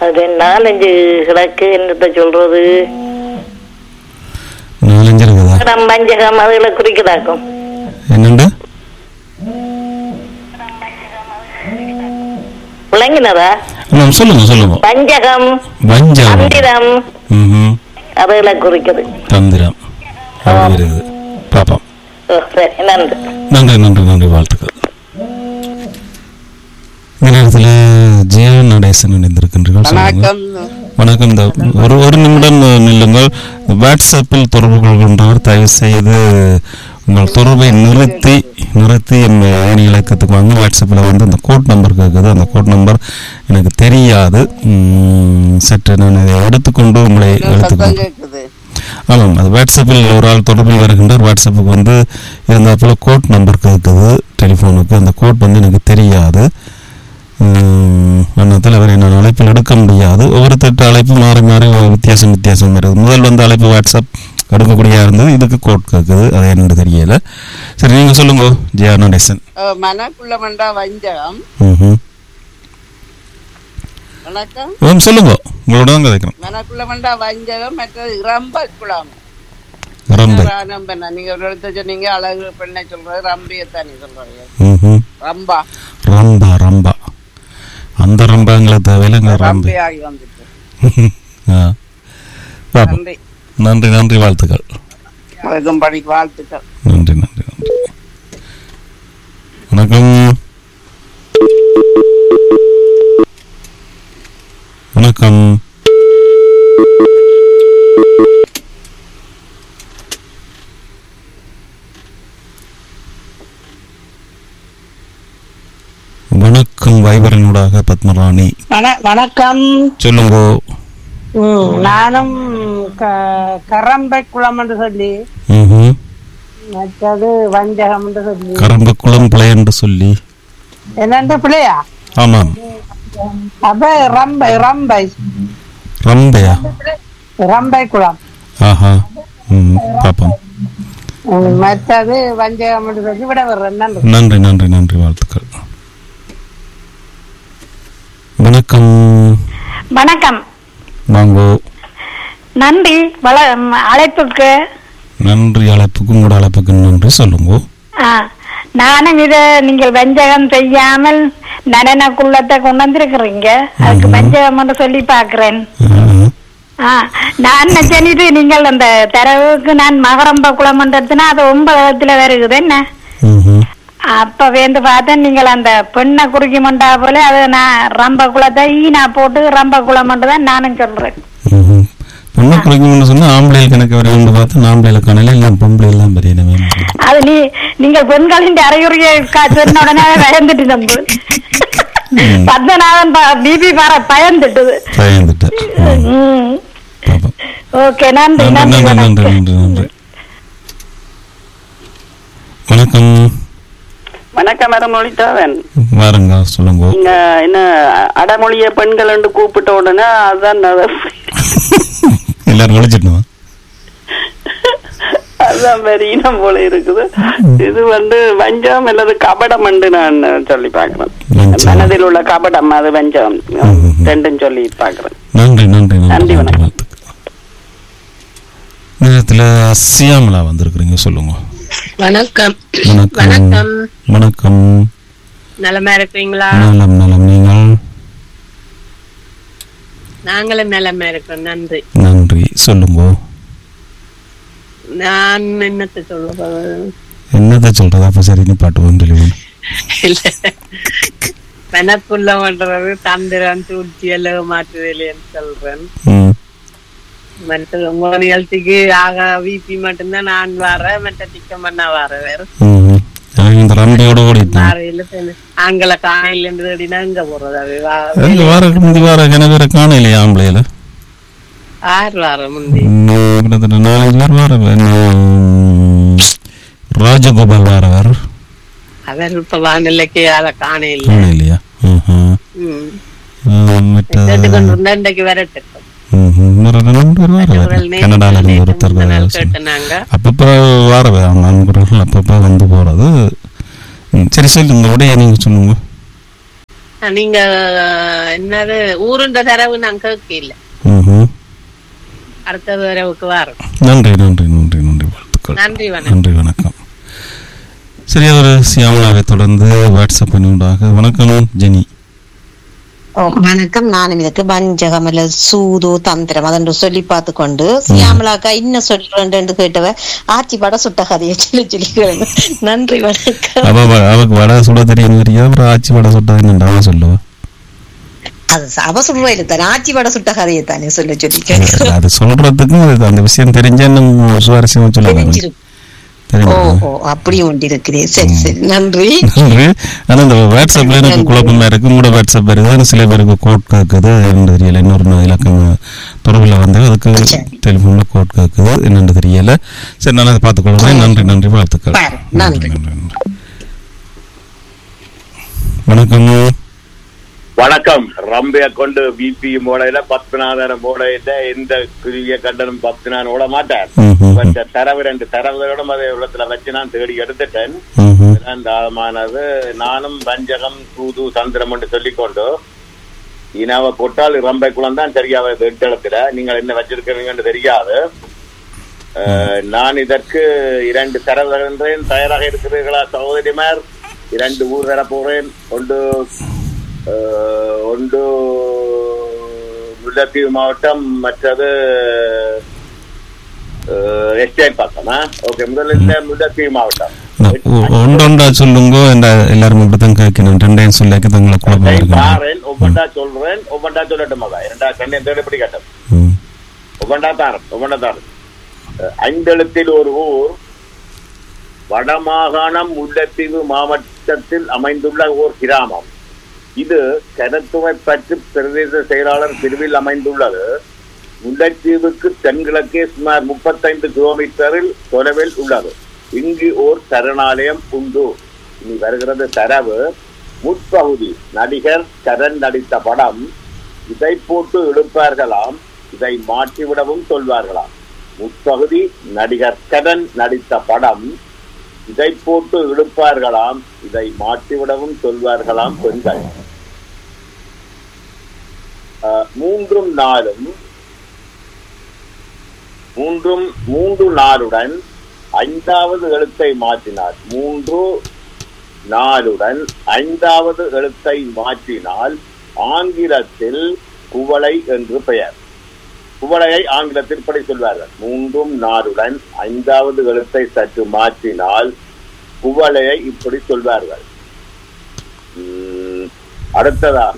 அது நாலஞ்சு கிழக்கு என்னத்த சொல்றது நாலஞ்சு இருக்குதா படம் பஞ்சகம் அதுகளை குறிக்கதாக்கும் என்னண்டு விளங்கினதா ஆமாம் சொல்லுங்க சொல்லுங்க பஞ்சகம் வஞ்சம் மந்திரம் ம் அதுகளை குறிக்குது தந்திரம் அப்படி இருக்குது பாப்போம் ஓ, சரி நன்றி நன்றி நன்றி நன்றி வாழ்த்துக்கள் இந்த நேரத்தில் ஜெயா நடேசன் இணைந்திருக்கின்றீர்கள் சொல்லுங்க. வணக்கம் வணக்கம் இந்த ஒரு ஒரு நிமிடம் நில்லுங்கள் வாட்ஸ்அப்பில் தொடர்பு கொள்கின்றவர் தயவு செய்து உங்கள் தொடர்பை நிறுத்தி நிறுத்தி என் ஏணி இலக்கத்துக்கு வாங்க வாட்ஸ்அப்பில் வந்து அந்த கோட் நம்பர் கேட்குது அந்த கோட் நம்பர் எனக்கு தெரியாது உம், சற்று நான் இதை எடுத்துக்கொண்டு உங்களை சத்தம் எடுத்துக்கொண்டு கேக்குது ஆமாம் அது வாட்ஸ்அப்பில் ஒரு ஆள் தொடர்பில் வருகின்றார் வாட்ஸ்அப்புக்கு வந்து இருந்தாப்புல கோட் நம்பர் கேட்குது டெலிஃபோனுக்கு அந்த கோட் வந்து எனக்கு தெரியாது அண்ணத்தில் அவரை நான் அழைப்பில் எடுக்க முடியாது ஒவ்வொருத்தட்ட அழைப்பு மாறி மாறி ஒரு வித்தியாசம் வித்தியாசம் வருது முதல் வந்து அழைப்பு வாட்ஸ்அப் எடுக்கக்கூடியா இருந்தது இதுக்கு கோட் கேட்குது அது என்னன்னு தெரியல சரி நீங்கள் சொல்லுங்க ஜெயா நடேசன் அஹ், மனக்குள்ள மண்டா வஞ்சகம் ம் வணக்கம் ம் சொல்லுங்க உங்களோட தான் கதைக்கிறோம் மனக்குள்ள மண்டா வஞ்சகம் மற்றது ரம்ப குளம் ரொம்ப நம்ப நீங்க ஒரு இடத்த சொன்னீங்க அழகு பெண்ணை சொல்றது ரம்பியத்தானே சொல்றீங்க ம் ரம்பா ரம்பா ரம்பா அந்த ரம்பாங்களை தேவையில்லை எங்களை ரம்பி ரம்பி ஆகி வந்துட்டு ஆ பாப்போம் நன்றி நன்றி நன்றி வாழ்த்துக்கள் வணக்கம் பணிக்கு வாழ்த்துக்கள் நன்றி நன்றி நன்றி வணக்கம் வணக்கம் வணக்கம் வைபரனூடாக பத்மராணி வண- வணக்கம் சொல்லுங்க ம், நானும் க- கரம்பை குளம் என்று சொல்லி ம்ஹும். மற்றது வஞ்சகம் என்று சொல்லி கரம்பக்குளம் பிழை என்று சொல்லி என்னண்டு பிள்ளையா ஆமாம் அப்ப ரம்பை ரம்பை ரம்பையா ரம்பை குளம் ஆஹா ம் பாப்போம் ம், மற்றது வஞ்சகம் என்று சொல்லி விட வர்றேன் நன்றி நன்றி நன்றி நன்றி வாழ்த்துக்கள் வணக்கம் வணக்கம் வாங்கோ நன்றி வள ம், அழைப்புக்கு நன்றி அழைப்புக்கு உங்களோட அழைப்புக்கு நன்றி சொல்லுங்க ஆ, நானும் இத நீங்கள் வஞ்சகம் செய்யாமல் நடன குள்ளத்தை கொண்டு வந்திருக்கிறீங்க அதுக்கு வஞ்சகம் என்று சொல்லி பாக்குறேன் ஆஹா. ஆ, நான் நினைச்சேன் நீங்கள் அந்த தரவுக்கு நான் மகரம்ப குளம் எடுத்துனா அது ஒன்பதத்துல வருகுது என்ன ம்ஹும். அப்ப வேந்து பார்த்தேன் நீங்கள் அந்த பெண்ணை குறிக்க மாட்டா போல அது நான் ரம்ப குளத்தை ஈனா போட்டு ரம்ப குளம் தான் நானும் சொல்றேன் ம்ஹும். பொண்ணை குறைக்கணும்னு சொன்னா ஆம்பளையில் கணக்கு வரையும் பார்த்து ஆம்பளையில காணல இல்லை பொம்பளை எல்லாம் பெரியனவே அது நீ நீங்கள் பெண்களின் அறிகுறியை கா- சொன்ன உடனே பயந்துட்டு நம்பு பத்மநாதன் பிபி பார பயந்துட்டுது பயந்துட்டேன் ம். பாப்போம் ஓகே நன்றி நன்றி நன்றி நன்றி நன்றி வணக்கம். நன்றி நன்றி வணக்கம் வணக்கம் மரமொழித்தவன் வாருங்க சொல்லுங்க நீங்க என்ன அடமொழிய பெண்கள் என்று கூப்பிட்ட உடனே அதுதான் அது- எல்லாரும் ஒழிச்சிட்டோம் அதுதான் வேற இனம் போல இருக்குது இது வந்து வஞ்சம் அல்லது கபடம் என்று நான் சொல்லி பார்க்கிறேன் வஞ்சம். மனதில் உள்ள கபடம் அது வஞ்சம் ரெண்டும் சொல்லி பார்க்கிறேன் நன்றி நன்றி நன்றி, நன்றி வணக்கம். வாழ்த்துக்கள் நேரத்தில் சியாமலா வந்திருக்கிறீங்க சொல்லுங்க வணக்கம் வணக்கம் வணக்கம் வணக்கம் நலமா இருக்கிறீங்களா நலம் நலம் நீங்கள் நாங்களும் நலமா இருக்கோம் நன்றி நன்றி சொல்லுங்க நான் என்னத்தை சொல்ல என்னத்தை சொல்றது அப்ப சரி நீ பாட்டு வந்து இல்ல பெனப்புள்ள பண்றது தந்திரம் சூழ்ச்சி எல்லாம் மாற்றுதலேன்னு சொல்றேன் ம் மற்ற உங்க நிகழ்ச்சிக்கு ஆக விபி மட்டும்தான் நான் வரேன் மற்ற டிக்கம் பண்ணா வர வேற ம் எனக்கு இந்த ரம்பியோட ஓடிட்டேன் வாரையில ஆங்கில காணையில இருந்து தேடினா இங்க போறது அது வா- எங்க வார முந்தி வார கிணறு காணையிலையா ஆம்பளையில ஆறு வாரம் முந்தி இன்னும் கிட்டத்தட்ட நாலஞ்சு பேர் வார இன்னும் ராஜகோபால் வாரவர் அவர் இப்ப வானிலைக்கு அதை காணையில் காணையிலையா ம்ஹும். ஆ, மற்ற கேட்டுக்கொண்டு இருந்தா இன்றைக்கு வரட்டும் ம்ஹும். இன்னொரு ரெண்டு மூணு பேர் வாரவர் கனடால இருந்து ஒருத்தர் கேட்டுனாங்க அப்பப்போ வாரவர் அவங்க நண்பர்கள் அப்பப்போ வந்து போறது ம், சரி சொல்லுங்க உடைய நீங்க சொல்லுங்க நீங்க அஹ், என்னது ஊருண்ட தரவு நான் கேட்கல ம்ஹும். அடுத்த தரவுக்கு வரோம் நன்றி நன்றி நன்றி நன்றி வாழ்த்துக்கள் நன்றி வணக்கம் நன்றி வணக்கம் சரி அவர் சியாமலாவை தொடர்ந்து வாட்ஸ்அப் பண்ணிவிடாக வணக்கம் ஜெனி ஓ, வணக்கம் நானும் இதுக்கு பஞ்சகமல சூது தந்திரம் அதென்று சொல்லி பார்த்து கொண்டு சியாமலாக்கா இன்னும் சொல்றேன் கேட்டவ ஆச்சி பட சுட்ட கதையை சொல்லி சொல்லி கேளுங்க. நன்றி வணக்கம் அவ வ- அவக்கு வடை சுட தெரியும் தெரியாது அப்புறம் ஆச்சி வடை சுட்டது என்னண்டா அவ சொல்லுவா அது அவ சொல்றா இல்ல தானே ஆச்சி பட சுட்ட கதையை தானே சொல்ல சொல்லி கேட்கிறேன். அது சொல்றதுக்கும் அது அந்த விஷயம் தெரிஞ்சா இன்னும் சுவாரஸ்யமா சொல்லுவாங்க தெரிஞ்சிருக்கு. ஓ தெரியும் ஓ அப்படியும் உண்டு இருக்குது சரி சரி நன்றி நன்றி ஆனா இந்த வாட்ஸ்அப்ல எனக்கு குழப்பமா இருக்கு உங்களோட வாட்ஸ்அப் வருது ஆனா சில பேருக்கு கோட் கேட்குது என்னன்னு தெரியல இன்னொரு இலக்கம் தொடர்பில் வந்து அதுக்கு டெலிஃபோன்ல கோட் கேட்குது என்னன்னு தெரியல சரி நான் அதை பார்த்துக்கொள்கிறேன் நன்றி நன்றி வாழ்த்துக்கள் பாரு, நன்றி. வணக்கம் வணக்கம் ரம்பைய கொண்டு பிபி மூலையில பத்மநாதன மூலையில எந்த குருவிய கண்டனும் பத்மநாதன் ஓட மாட்டார் ம்ஹும். மற்ற தரவு ரெண்டு தரவுகளோட அதே இடத்துல வச்சு நான் தேடி எடுத்துட்டேன் ம்ஹும். இதுதான் தாமானது நானும் வஞ்சகம் தூது சந்திரம் என்று சொல்லிக்கொண்டு இனாவை போட்டால் ரம்பை குளம் தான் சரியா வருது எட்டு இடத்துல நீங்கள் என்ன வச்சிருக்கிறீங்கன்னு தெரியாது அஹ், நான் இதற்கு இரண்டு தரவு தருகின்றேன் தயாராக இருக்கிறீர்களா சகோதரிமார் இரண்டு ஊர் தர போறேன் ஒன்று அஹ், ஒன்று முல்லைத்தீவு மாவட்டம் மற்றது எஸ்டேட் பக்கமா ஓகே முதல்ல இந்த முல்லைத்தீவு மாவட்டம் ஒன்றொண்டா சொல்லுங்க என்ற எல்லாரும் இப்படித்தான் கேட்கணும் ரெண்டையும் சொல்லாக்கி தங்களை குழப்பம் டைம் இருக்கு பாறேன் ஒவ்வொன்றா சொல்றேன் ஒவ்வொன்றா சொல்லட்டும் மகா இரண்டா கண்ணை தேடி எப்படி கேட்டோம் ம். ஒவ்வொன்றா தாரம் ஒவ்வொன்றா தாரம் அஹ், ஐந்தெழுத்தில் ஒரு ஊர் வடமாகாணம் முல்லைத்தீவு மாவட்டத்தில் அமைந்துள்ள ஓர் கிராமம் இது கனத்துவை பற்று பிரதேச செயலாளர் பிரிவில் அமைந்துள்ளது முல்லைத்தீவுக்கு தென்கிழக்கே சுமார் முப்பத்தைந்து கிலோமீட்டரில் தொலைவில் உள்ளது இங்கு ஓர் சரணாலயம் உண்டு இனி வருகிறது தரவு முற்பகுதி நடிகர் கரண் நடித்த படம் இதை போட்டு இழுப்பார்களாம் இதை மாற்றிவிடவும் சொல்வார்களாம் முற்பகுதி நடிகர் கரண் நடித்த படம் இதை போட்டு இழுப்பார்களாம் இதை மாற்றிவிடவும் சொல்வார்களாம் பெண்கள் அஹ், மூன்றும் நாளும் மூன்றும் மூன்று நாளுடன் ஐந்தாவது எழுத்தை மாற்றினார் மூன்று நாளுடன் ஐந்தாவது எழுத்தை மாற்றினால் ஆங்கிலத்தில் குவளை என்று பெயர் குவளையை ஆங்கிலத்தில் இப்படி சொல்வார்கள் மூன்றும் நாளுடன் ஐந்தாவது எழுத்தை சற்று மாற்றினால் குவளையை இப்படி சொல்வார்கள் உம், அடுத்ததாக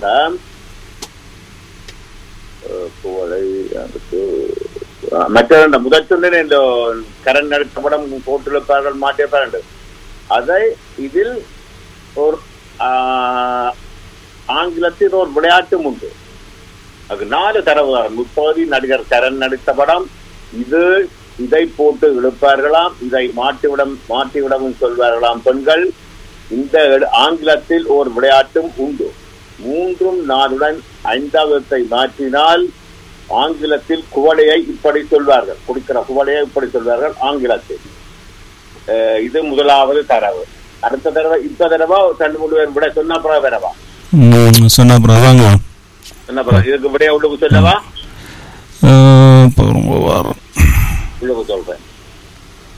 அஹ், குவளை அடுத்து அஹ், மற்ற இந்த முதல் சொன்ன இந்த கரண் நடித்த படம் போட்டிருப்பார்கள் மாட்டியிருப்பார்கள் அதை இதில் ஒரு ஆஹ், ஆங்கிலத்தில் ஒரு விளையாட்டும் உண்டு அது நாலு தரவுதாரன் முப்பது நடிகர் கரண் நடித்த படம் இது இதை போட்டு இழுப்பார்களாம் இதை மாற்றிவிடம் மாற்றிவிடவும் சொல்வார்களாம் பெண்கள் இந்த எழு- ஆங்கிலத்தில் ஒரு விளையாட்டும் உண்டு மூன்றும் நாளுடன் ஐந்தாவதை மாற்றினால் ஆங்கிலத்தில் குவளையை இப்படி சொல்வார்கள் குடிக்கிற குவளையை இப்படி சொல்வார்கள் ஆங்கிலத்தில் அஹ் இது முதலாவது தரவு அடுத்த தடவை இப்ப தடவை ரெண்டு மூணு பேர் விட சொன்ன அப்புறம் வரவா ம், சொன்ன அப்புறம் வாங்க என்ன அப்புறம் இதுக்கு விடைய உள்ளுக்கு சொல்லவா அஹ், இப்போ ரொம்ப வாரம் உள்ளுக்கு சொல்றேன்